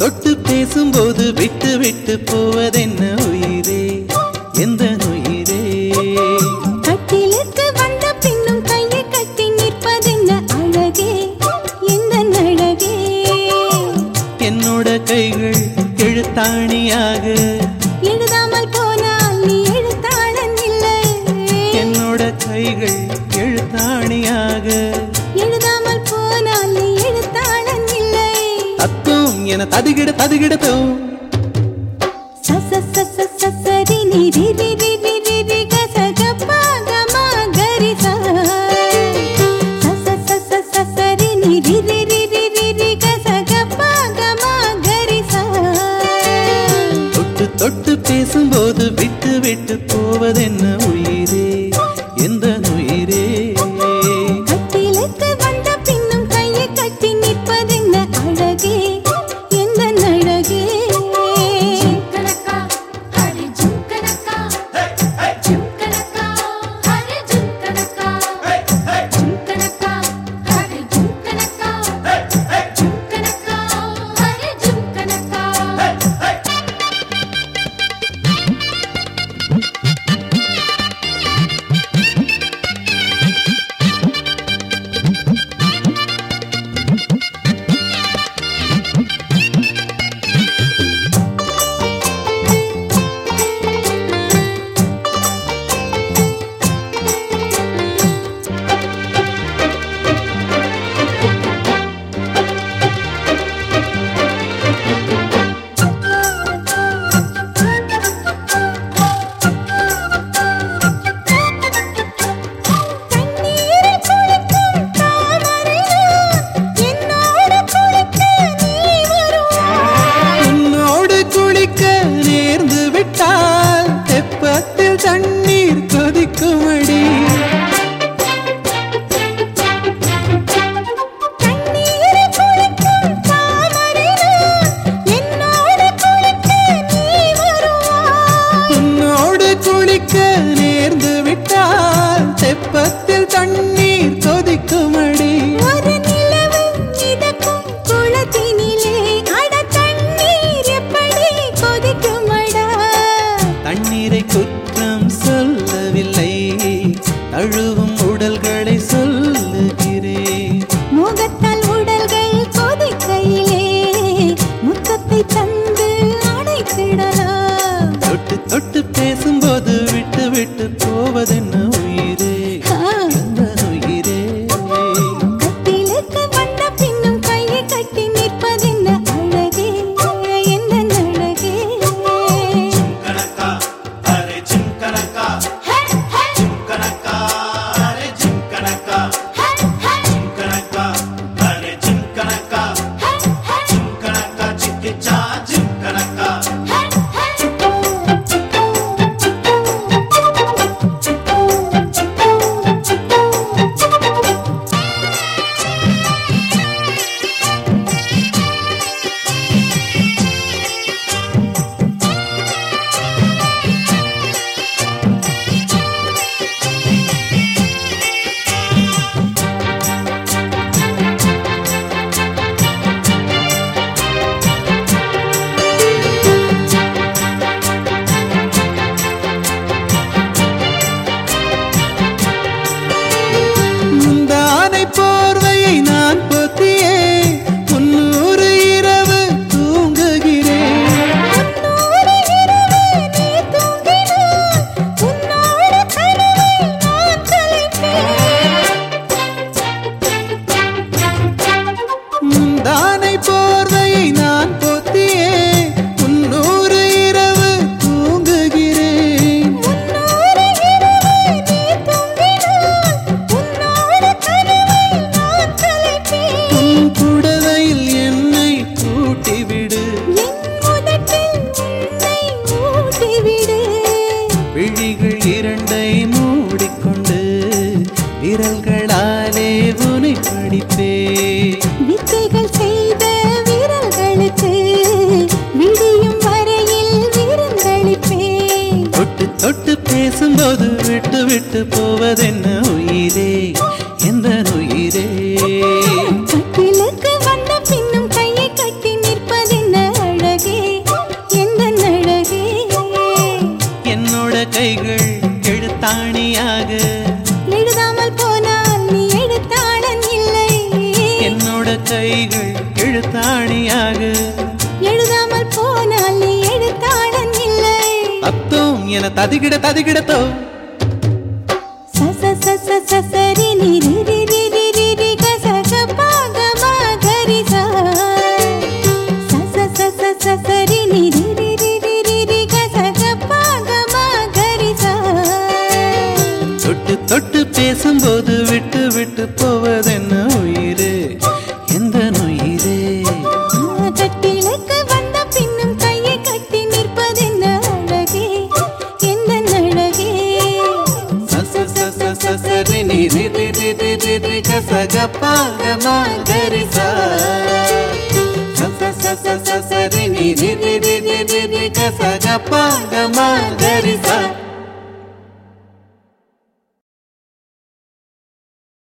தொட்டு பேசும்போது விட்டு விட்டு போவதென்ன உயிரே எந்த உயிரே கட்டிலுக்கு வந்த பின்னும் கையை கட்டி நிற்பதென்ன அழகே எந்த அழகே என்னோட கைகள் எழுத்தாணியாக எழுதாமல் போனால் நீ எழுத்தாளன் இல்லை என்னோட கைகள் எழுத்தாணியாக எழுதாமல் போனால் நீ எழுத்தாளன் இல்லை தத்தும் என ததுகிட ததுகிடத்தும் சச சச சசரி நீ ரி ரி ரி ரி ரி ரி க ச க ப க ம க ரி ச சச சச சசரி நீ ரி ரி ரி ரி ரி ரி க ச க ப க ம க ரி ச தொட்டு தொட்டு பேசும்போது விட்டு விட்டு போவதென்ன உயிரே எந்த உயிரே கட்டிலுக்கு வந்த பின்னும் கையை கட்டி நிற்பதென்ன அழகே எந்த அழகே ஜும்கனக்கா ஹரி ஜும்கனக்கா ஜும்கனக்கா ஹரி ஜும்கனக்கா ஜும்கனக்கா ஹரி ஜும்கனக்கா ஜும்கனக்கா ஹரி ஜும்கனக்கா தண்ணீரில் குளிக்கும் தாமரையா என்னோட குளிக்க நீ வருவாய் உன்னோடு குளிக்க நேர்ந்து விட்டால் தெப்பத்தில் தண்ணீர் கொதிக்குமடி தண்ணீரில் குளிக்கும் தாமரையா என்னோட குளிக்க நீ வருவாய் உன்னோடு குளிக்க நேர்ந்து விட்டால் தெப்பத்தில் தண்ணீர் கொதிக்குமடி ஒரு நிலவு மிதக்கும் குளத்தினிலே அட தண்ணீர் எப்படி கொதிக்குமடா தண்ணீரை குற்றம் சொல்லவில்லை அழுவும் உடல்களை சொல்லுகிறேன் முகத்தால் உடல்கள் கொதிக்கையிலே முத்தத்தை தந்து அடைத்திடலாம் தொட்டு தொட்டு பேசும்போது விட்டு விட்டு போவதென்ன உயிரே எந்த உயிரே கட்டிலுக்கு வந்த பின்னும் கையை கட்டி நிற்பதென்ன அழகே என்ன அழகே கனக்கா அரே ஜிம் கனக்கா ஜிம் கனக்கா அரே ஜிம் கனக்கா ஜிம் கனக்கா அரே ஜிம் கனக்கா ஜிம் கனக்கா சிக்கிச்சா ஜிம் கனக்கா முந்தானை போர்வையை நான் பொத்தியே முன்னூறு இரவு தூங்குகிறேன் உன்னோடு இரவு நீ தூங்கினால் உன்னோட கனவை நான் கலைப்பேன் முந்தானை போர்வையை நான் பொத்தியே முன்னூறு இரவு தூங்குகிறேன் உன்னோடு இரவு நீ தூங்கினால் உன்னோட கனவை நான் கலைப்பேன் உன் புடவையில் என்னை பூட்டிவிடு என் முதட்டில் உன்னை ஊட்டிவிடு விழிகள் இரண்டை மூடிக்கொண்டு விரல்களாலே உனை படிப்பே வித்தைகள் செய்த வீரர்களுக்கு விடியும் வரையில் வீரங்களிப்பேன் தொட்டு தொட்டு பேசும்போது விட்டு விட்டு போவதென்ன உயிரே எந்த உயிரே கட்டிலுக்கு வந்த பின்னும் கையை கட்டி நிற்பதென்ன கைகள் எழுத்தாணியாக எழுதாமல் போனால் நீ எழுத்தாளன் இல்லை என்னோட கைகள் எழுத்தாணியாக எழுதாமல் போனால் நீ எழுத்தாளன் இல்லை அத்தோம் என ததிகிட ததிகிடத்தோ சச சச சசரி நீ ரி ரி ரி ரி ரி ரி க ச க ப க ம க ரி ச சச சச சசரி நீ ரி ரி ரி ரி ரி ரி க ச க ப க ம க ரி ச தொட்டு தொட்டு பேசும்போது விட்டு விட்டு போவதென்ன உயிரே எந்த உயிரே கட்டிலுக்கு வந்த பின்னும் கையை கட்டி நிற்பதென்ன அழகே எந்த அழகே சச சச சசரி நீ ரி ரி ரி ரி ரி ரி க ச க ப க ம க ரி ச சச சச சசரி நீ ரி ரி ரி ரி ரி ரி க ச க ப க ம க ரி ச